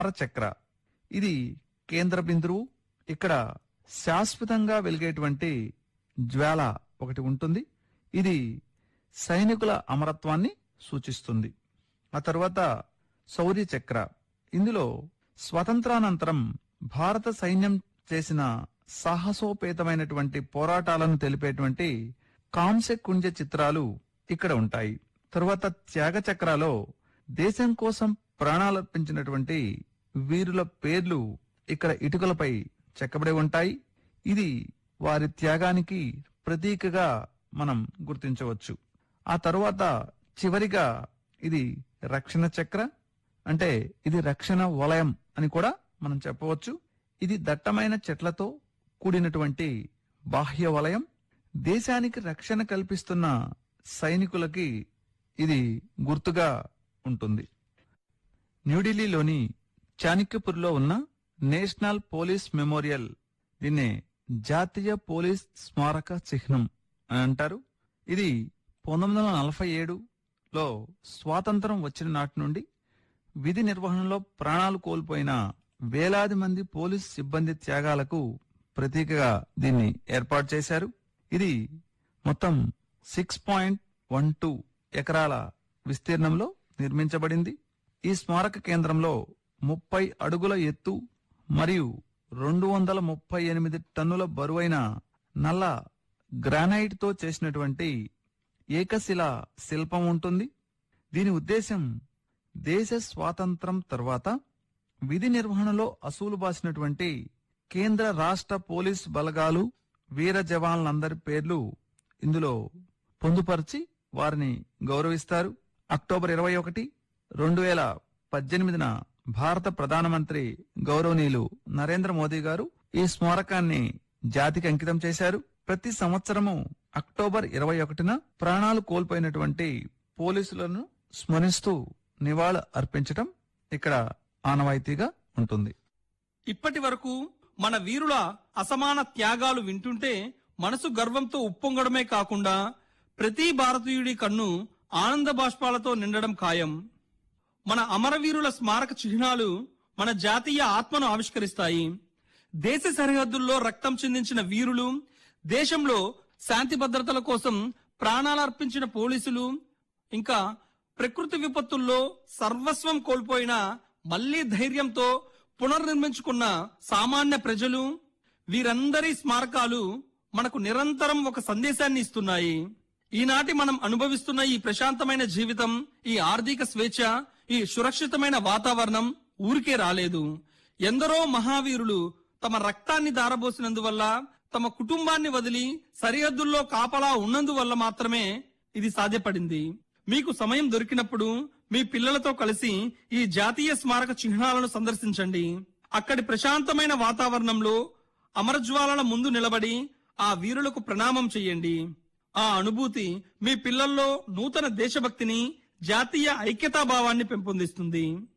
చక్ర ఇది కేంద్ర బిందువు ఇక్కడ శాశ్వతంగా వెలిగేటువంటి జ్వాల ఒకటి ఉంటుంది ఇది సైనికుల అమరత్వాన్ని సూచిస్తుంది ఆ తర్వాత శౌర్య చక్ర ఇందులో స్వతంత్రానంతరం భారత సైన్యం చేసిన సాహసోపేతమైనటువంటి పోరాటాలను తెలిపేటువంటి కాంస్య కుంజ చిత్రాలు ఇక్కడ ఉంటాయి తరువాత త్యాగ చక్రాలో దేశం కోసం ప్రాణాలర్పించినటువంటి వీరుల పేర్లు ఇక్కడ ఇటుకలపై చెక్కబడి ఉంటాయి ఇది వారి త్యాగానికి ప్రతీకగా మనం గుర్తించవచ్చు ఆ తరువాత చివరిగా ఇది రక్షణ చక్ర అంటే ఇది రక్షణ వలయం అని కూడా మనం చెప్పవచ్చు ఇది దట్టమైన చెట్లతో కూడినటువంటి బాహ్య వలయం దేశానికి రక్షణ కల్పిస్తున్న సైనికులకి ఇది గుర్తుగా ఉంటుంది న్యూఢిల్లీలోని చాణక్యపూర్లో ఉన్న నేషనల్ పోలీస్ మెమోరియల్ దీన్నే జాతీయ పోలీస్ స్మారక చిహ్నం అని అంటారు ఇది పంతొమ్మిది వందల నలభై ఏడులో స్వాతంత్రం వచ్చిన నాటి నుండి విధి నిర్వహణలో ప్రాణాలు కోల్పోయిన వేలాది మంది పోలీస్ సిబ్బంది త్యాగాలకు ప్రతీకగా దీన్ని ఏర్పాటు చేశారు ఇది మొత్తం సిక్స్ పాయింట్ వన్ టూ ఎకరాల విస్తీర్ణంలో నిర్మించబడింది ఈ స్మారక కేంద్రంలో ముప్పై అడుగుల ఎత్తు మరియు రెండు వందల ముప్పై ఎనిమిది టన్నుల బరువైన నల్ల గ్రానైట్ తో చేసినటువంటి ఏకశిల శిల్పం ఉంటుంది దీని ఉద్దేశం దేశ స్వాతంత్రం తర్వాత విధి నిర్వహణలో అసూలు బాసినటువంటి కేంద్ర రాష్ట్ర పోలీస్ బలగాలు వీర జవాన్లందరి పేర్లు ఇందులో పొందుపరిచి వారిని గౌరవిస్తారు అక్టోబర్ ఇరవై ఒకటి రెండు వేల పద్దెనిమిదిన భారత ప్రధానమంత్రి గౌరవనీయులు నరేంద్ర మోదీ గారు ఈ స్మారకాన్ని జాతికి అంకితం చేశారు ప్రతి సంవత్సరము అక్టోబర్ ఇరవై ఒకటిన ప్రాణాలు కోల్పోయినటువంటి పోలీసులను స్మరిస్తూ నివాళులు అర్పించటం ఇక్కడ ఆనవాయితీగా ఉంటుంది ఇప్పటి వరకు మన వీరుల అసమాన త్యాగాలు వింటుంటే మనసు గర్వంతో ఉప్పొంగడమే కాకుండా ప్రతి భారతీయుడి కన్ను ఆనంద బాష్పాలతో నిండడం ఖాయం మన అమరవీరుల స్మారక చిహ్నాలు మన జాతీయ ఆత్మను ఆవిష్కరిస్తాయి దేశ సరిహద్దుల్లో రక్తం చిందించిన వీరులు దేశంలో శాంతి భద్రతల కోసం ప్రాణాలర్పించిన పోలీసులు ఇంకా ప్రకృతి విపత్తుల్లో సర్వస్వం కోల్పోయిన మళ్లీ ధైర్యంతో పునర్నిర్మించుకున్న సామాన్య ప్రజలు వీరందరి స్మారకాలు మనకు నిరంతరం ఒక సందేశాన్ని ఇస్తున్నాయి ఈనాటి మనం అనుభవిస్తున్న ఈ ప్రశాంతమైన జీవితం ఈ ఆర్థిక స్వేచ్ఛ ఈ సురక్షితమైన వాతావరణం ఊరికే రాలేదు ఎందరో మహావీరులు తమ రక్తాన్ని దారబోసినందువల్ల తమ కుటుంబాన్ని వదిలి సరిహద్దుల్లో కాపలా ఉన్నందువల్ల మాత్రమే ఇది సాధ్యపడింది మీకు సమయం దొరికినప్పుడు మీ పిల్లలతో కలిసి ఈ జాతీయ స్మారక చిహ్నాలను సందర్శించండి అక్కడి ప్రశాంతమైన వాతావరణంలో అమరజ్వాలల ముందు నిలబడి ఆ వీరులకు ప్రణామం చెయ్యండి ఆ అనుభూతి మీ పిల్లల్లో నూతన దేశభక్తిని జాతీయ ఐక్యతా భావాన్ని పెంపొందిస్తుంది